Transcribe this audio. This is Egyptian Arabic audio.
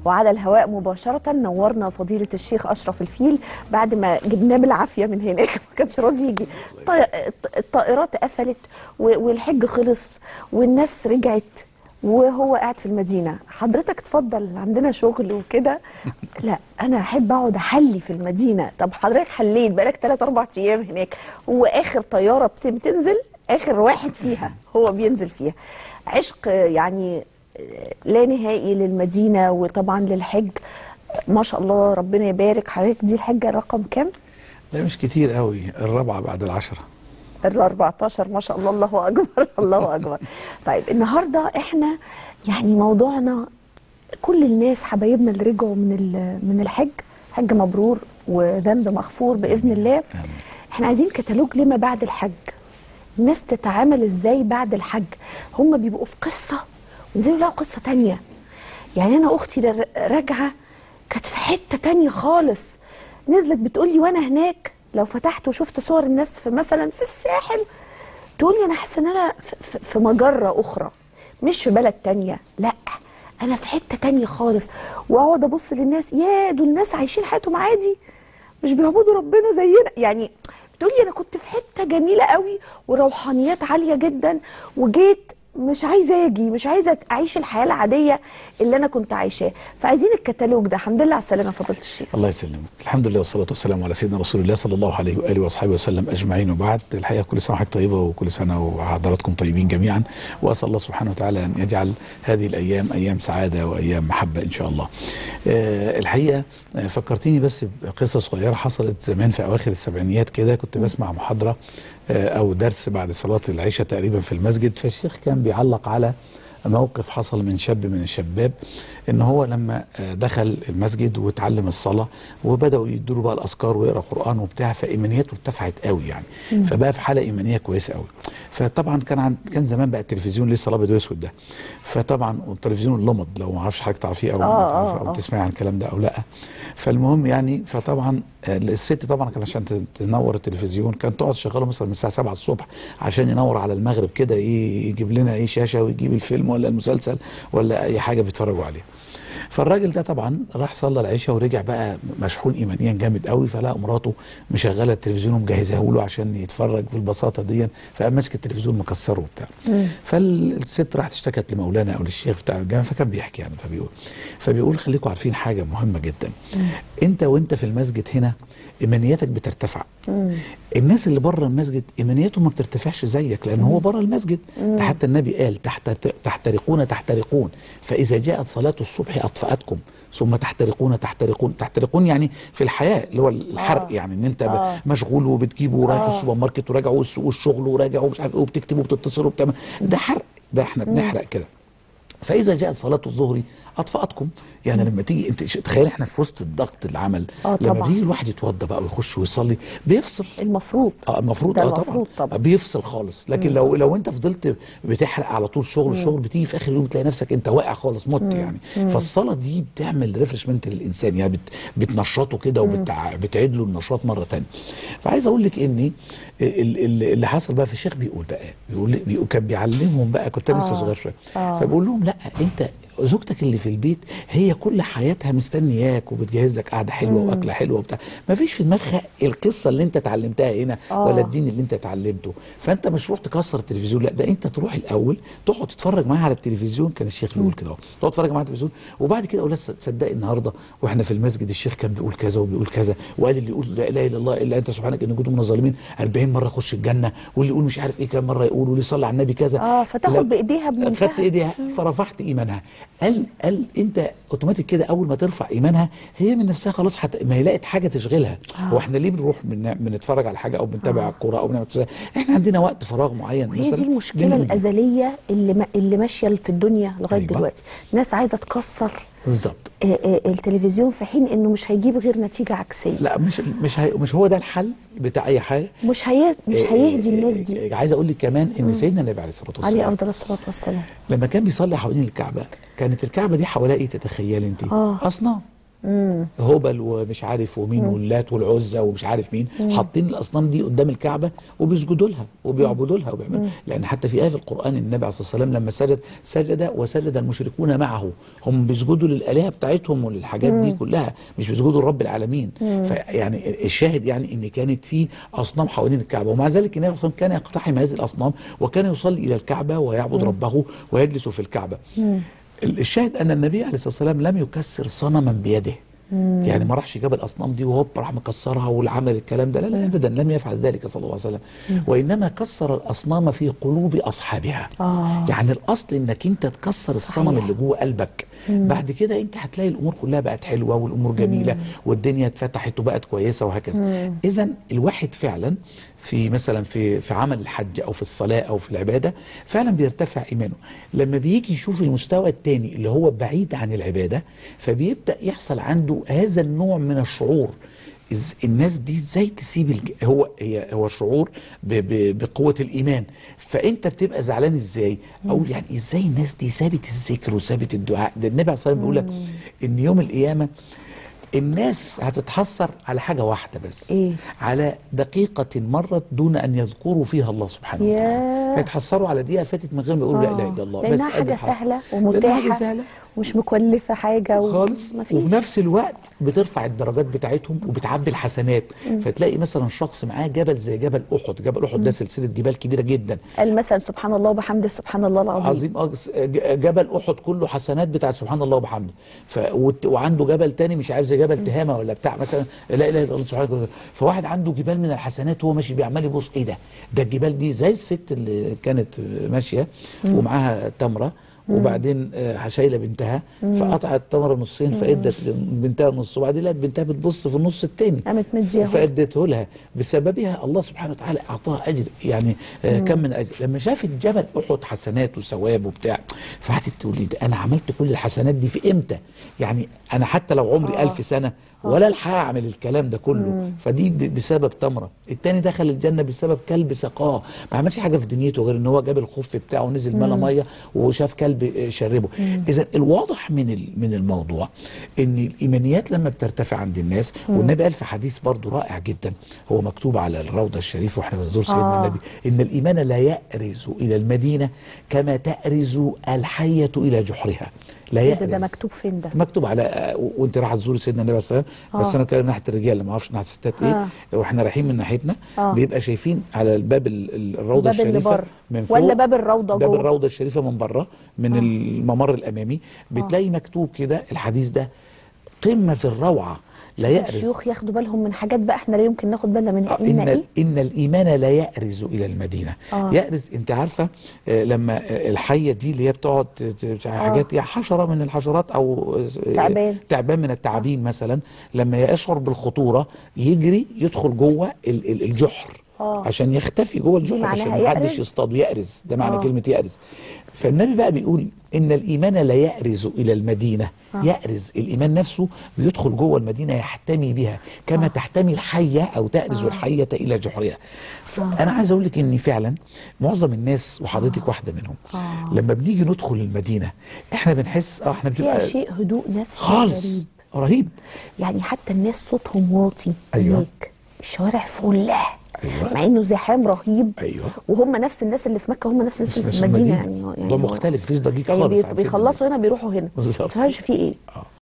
وعلى الهواء مباشرة نورنا فضيلة الشيخ أشرف الفيل بعد ما جبناه بالعافية من هناك ما كانش راضي يجي طي- الطائرات قفلت و- والحج خلص والناس رجعت وهو قاعد في المدينة حضرتك اتفضل عندنا شغل وكده لا أنا أحب أقعد أحلي في المدينة طب حضرتك حليت بقالك 3 4 أيام هناك هو آخر طيارة بت- بتنزل آخر واحد فيها هو بينزل فيها عشق يعني لا نهائي للمدينة وطبعا للحج ما شاء الله ربنا يبارك حضرتك دي الحجة رقم كام؟ لا مش كتير قوي الرابعه بعد العشره ال 14 ما شاء الله الله اكبر الله اكبر طيب النهارده احنا يعني موضوعنا كل الناس حبايبنا اللي رجعوا من ال- من الحج حج مبرور وذنب مغفور باذن الله آمين. احنا عايزين كتالوج لما بعد الحج الناس تتعامل ازاي بعد الحج هم بيبقوا في قصه ونزلوا لها قصه تانية يعني انا اختي اللي راجعه كانت في حته تانية خالص نزلت بتقول لي وانا هناك لو فتحت وشفت صور الناس في مثلا في الساحل تقول لي انا حاسه ان انا في- في- في مجره اخرى مش في بلد تانية لا انا في حته تانية خالص واقعد ابص للناس يا دول الناس عايشين حياتهم عادي مش بيعبدوا ربنا زينا يعني بتقولي انا كنت في حته جميله قوي وروحانيات عاليه جدا وجيت مش عايزه اجي مش عايزه اعيش الحياه العاديه اللي انا كنت عايشاه فعايزين الكتالوج ده الحمد لله على السلامه فضيله الشيخ الله يسلمك الحمد لله والصلاه والسلام على سيدنا رسول الله صلى الله عليه واله واصحابه وسلم اجمعين وبعد الحقيقه كل سنه وحضرتك طيبه وكل سنه وحضراتكم طيبين جميعا واسال الله سبحانه وتعالى ان يجعل هذه الايام ايام سعاده وايام محبه ان شاء الله. آه الحقيقه آه، فكرتيني بس بقصه صغيره حصلت زمان في اواخر السبعينيات كده كنت بسمع محاضره آه، او درس بعد صلاه العشاء تقريبا في المسجد فالشيخ كان بيعلق على موقف حصل من شاب من الشباب ان هو لما آه، دخل المسجد وتعلم الصلاه وبداوا يدوا بقى الاذكار ويقرا قران وبتاع فايمانياته ارتفعت قوي يعني فبقى في حاله ايمانيه كويسه قوي فطبعا كان عن كان زمان بقى التلفزيون لسه الابيض واسود ده فطبعا والتلفزيون اللمض لو ما اعرفش حضرتك تعرفيه او ما آه، تعرفيه آه، او آه. تسمعي عن الكلام ده او لا فالمهم يعني فطبعا آه، الست طبعا كان عشان ت- تنور التلفزيون كانت تقعد تشغله مثلا من الساعه 7 الصبح عشان ينور على المغرب كده ي- يجيب لنا ايه شاشه ويجيب الفيلم ولا المسلسل ولا اي حاجه بيتفرجوا عليها فالراجل ده طبعا راح صلى العشاء ورجع بقى مشحون ايمانيا جامد قوي فلقى مراته مشغله التلفزيون ومجهزاه له عشان يتفرج في البساطه دي فقام ماسك التلفزيون مكسره وبتاع فالست راحت اشتكت لمولانا او للشيخ بتاع الجامع فكان بيحكي يعني فبيقول فبيقول خليكم عارفين حاجه مهمه جدا انت وانت في المسجد هنا ايمانياتك بترتفع الناس اللي بره المسجد ايمانياتهم ما بترتفعش زيك لان هو بره المسجد ده حتى النبي قال تحت تحترقون تحترقون فاذا جاءت صلاه الصبح اطفاتكم ثم تحترقون تحترقون تحترقون يعني في الحياه اللي هو الحرق آه. يعني ان انت ب- آه. مشغول وبتجيب ورايح آه. السوبر ماركت وراجع والس- والشغل وراجع ومش عارف ايه وبتكتب وبتتصل وبتعمل ده حرق ده احنا بنحرق كده فاذا جاءت صلاه الظهر اطفاتكم يعني لما تيجي انت ش- تخيل احنا في وسط الضغط العمل آه لما طبعاً. بيجي الواحد يتوضى بقى ويخش ويصلي بيفصل المفروض اه المفروض ده اه طبعا, المفروض طبعاً. بيفصل خالص لكن لو لو انت فضلت بتحرق على طول شغل شغل بتيجي في اخر اليوم تلاقي نفسك انت واقع خالص مت يعني فالصلاه دي بتعمل ريفرشمنت للانسان يعني بت بتنشطه كده وبتعيد له النشاط مره ثانيه فعايز اقول لك ان ال- ال- اللي حصل بقى في الشيخ بيقول بقى بيقول بيقول كان بيعلمهم بقى كنت أنا لسه آه. صغير شويه آه. فبقول لهم لا انت زوجتك اللي في البيت هي كل حياتها مستنياك وبتجهز لك قعده حلوه واكله حلوه وبتاع ما فيش في دماغها القصه اللي انت اتعلمتها هنا آه. ولا الدين اللي انت اتعلمته فانت مش تروح تكسر التلفزيون لا ده انت تروح الاول تقعد تتفرج معاها على التلفزيون كان الشيخ بيقول كده اهو تقعد تتفرج معاها على التلفزيون وبعد كده اقول لها تصدقي النهارده واحنا في المسجد الشيخ كان بيقول كذا وبيقول كذا وقال اللي يقول لا اله الا الله الا انت سبحانك اني كنت من الظالمين 40 مره يخش الجنه واللي يقول مش عارف ايه كام مره يقول واللي يصلي على النبي كذا اه فتاخد لا- بايديها بمنتهى خدت ايديها فرفعت ايمانها قال قال انت اوتوماتيك كده اول ما ترفع ايمانها هي من نفسها خلاص حت... ما هي لقت حاجه تشغلها هو احنا ليه بنروح بن... بنتفرج على حاجه او بنتابع الكوره او بنعمل كذا؟ احنا عندنا وقت فراغ معين وهي مثلا دي المشكله بنقضي. الازليه اللي ما اللي ماشيه في الدنيا لغايه أيوة. دلوقتي ناس عايزه تكسر بالظبط آه، آه، التلفزيون في حين انه مش هيجيب غير نتيجه عكسيه لا مش مش هي... مش هو ده الحل بتاع اي حاجه مش هي مش إيه- هيهدي إيه- الناس دي إيه- عايز اقول لك كمان ان سيدنا النبي عليه الصلاه والسلام عليه افضل الصلاه والسلام لما كان بيصلي حوالين الكعبه كانت الكعبه دي حواليها ايه تتخيلي انت آه. اصنام هبل ومش عارف ومين واللات والعزى ومش عارف مين حاطين الاصنام دي قدام الكعبه وبيسجدوا لها وبيعبدوا لها وبيعملوا لان حتى في ايه في القران النبي عليه الصلاه والسلام لما سجد سجد وسجد المشركون معه هم بيسجدوا للالهه بتاعتهم وللحاجات دي كلها مش بيسجدوا لرب العالمين فيعني الشاهد يعني ان كانت في اصنام حوالين الكعبه ومع ذلك النبي صلى الله عليه وسلم كان يقتحم هذه الاصنام وكان يصلي الى الكعبه ويعبد ربه ويجلس في الكعبه الشاهد ان النبي عليه الصلاه والسلام لم يكسر صنما بيده يعني ما راحش جاب الاصنام دي وهوب راح مكسرها والعمل الكلام ده لا لا ابدا لم يفعل ذلك صلى الله عليه وسلم وانما كسر الاصنام في قلوب اصحابها آه. يعني الاصل انك انت تكسر الصنم صحيح. اللي جوه قلبك بعد كده انت هتلاقي الامور كلها بقت حلوه والامور جميله والدنيا اتفتحت وبقت كويسه وهكذا اذا الواحد فعلا في مثلا في في عمل الحج او في الصلاه او في العباده فعلا بيرتفع ايمانه لما بيجي يشوف المستوى الثاني اللي هو بعيد عن العباده فبيبدا يحصل عنده هذا النوع من الشعور إز الناس دي ازاي تسيب الج... هو هي هو شعور ب... ب... بقوه الايمان فانت بتبقى زعلان ازاي او يعني ازاي الناس دي سابت الذكر وسابت الدعاء ده النبي عليه الصلاه والسلام بيقول لك ان يوم القيامه الناس هتتحسر على حاجه واحده بس إيه؟ على دقيقه مرت دون ان يذكروا فيها الله سبحانه ياه. وتعالى هيتحسروا على دقيقه فاتت من غير ما يقولوا لا اله الا الله لانها بس حاجه أدي حصل. سهله لأنها حاجه ومتاحه سهله ومش مكلفه حاجه و- خالص مفيش. وفي نفس الوقت بترفع الدرجات بتاعتهم وبتعبي الحسنات فتلاقي مثلا شخص معاه جبل زي جبل احد جبل احد ده سلسله جبال كبيره جدا قال مثلا سبحان الله وبحمده سبحان الله العظيم عظيم اه س- ج- جبل احد كله حسنات بتاعت سبحان الله وبحمده ف... وت- وعنده جبل تاني مش عارف زي جبل تهامه ولا بتاع مثلا لا اله الا الله سبحانه وتعالى فواحد عنده جبال من الحسنات وهو ماشي بيعمل يبص ايه ده ده الجبال دي زي الست اللي كانت ماشيه ومعاها تمره وبعدين آه، شايله بنتها فقطعت التمره نصين فادت بنتها نص وبعدين لقت بنتها بتبص في النص التاني قامت مديها فادته لها بسببها الله سبحانه وتعالى اعطاها اجر يعني آه كم من اجر لما شافت جبل احد حسنات وثواب وبتاع فقعدت تقول لي ده انا عملت كل الحسنات دي في امتى يعني انا حتى لو عمري آه. ألف سنه ولا الحق اعمل الكلام ده كله فدي ب- بسبب تمره التاني دخل الجنه بسبب كلب سقاه ما عملش حاجه في دنيته غير ان هو جاب الخف بتاعه ونزل ملا ميه وشاف كلب آه، شربه اذا الواضح من ال- من الموضوع ان الايمانيات لما بترتفع عند الناس والنبي قال في حديث برضو رائع جدا هو مكتوب على الروضه الشريفه واحنا بنزور سيدنا آه. النبي ان الايمان لا يأرز الى المدينه كما تأرز الحيه الى جحرها لا ايه يأرز ده ده مكتوب فين ده مكتوب على آه، و- وانت رايحه تزوري سيدنا النبي صلى الله عليه وسلم بس آه. انا بتكلم ناحيه الرجال ما اعرفش ناحيه الستات ايه واحنا رايحين من ناحيتنا آه. بيبقى شايفين على الباب ال- ال- الروضه الباب اللي الشريفه بره. من فوق ولا باب الروضة باب جوه؟ الروضه الشريفه من بره من الممر الامامي بتلاقي مكتوب كده الحديث ده قمه في الروعه لا شوف يأرز الشيوخ ياخدوا بالهم من حاجات بقى احنا لا يمكن ناخد بالنا منها آه، ان إن, ايه إن الإيمان لا يأرز إلى المدينة آه. يأرز أنت عارفة آه، لما آه، الحية دي اللي هي بتقعد ت- ت- حاجات يعني حشرة من الحشرات أو آه، تعبان. تعبان من التعابين مثلا لما يشعر بالخطورة يجري يدخل جوه ال- ال- الجحر آه. عشان يختفي جوه الجحر معناها عشان محدش يأرز؟ يصطاد يأرز ده معنى آه. كلمة يأرز فالنبي بقى بيقول إن الإيمان لا يأرز إلى المدينة يأرز الإيمان نفسه بيدخل جوه المدينة يحتمي بها كما تحتمي الحية أو تأرز الحية إلى جحرها فأنا عايز أقول لك إن فعلا معظم الناس وحضرتك واحدة منهم آه. لما بنيجي ندخل المدينة إحنا بنحس أه إحنا فيها بنبقى شيء هدوء نفسي خالص غريب رهيب يعني حتى الناس صوتهم واطي أيوة. هناك الشوارع فله أيوة. مع انه زحام رهيب أيوة. وهم نفس الناس اللي في مكه هم نفس الناس اللي في نفس المدينه يعني الموضوع يعني هو- مختلف مفيش ضجيج يعني خالص بيت- عن سيدنا بيخلصوا هنا بيروحوا هنا بالظبط. ما تفهمش في ايه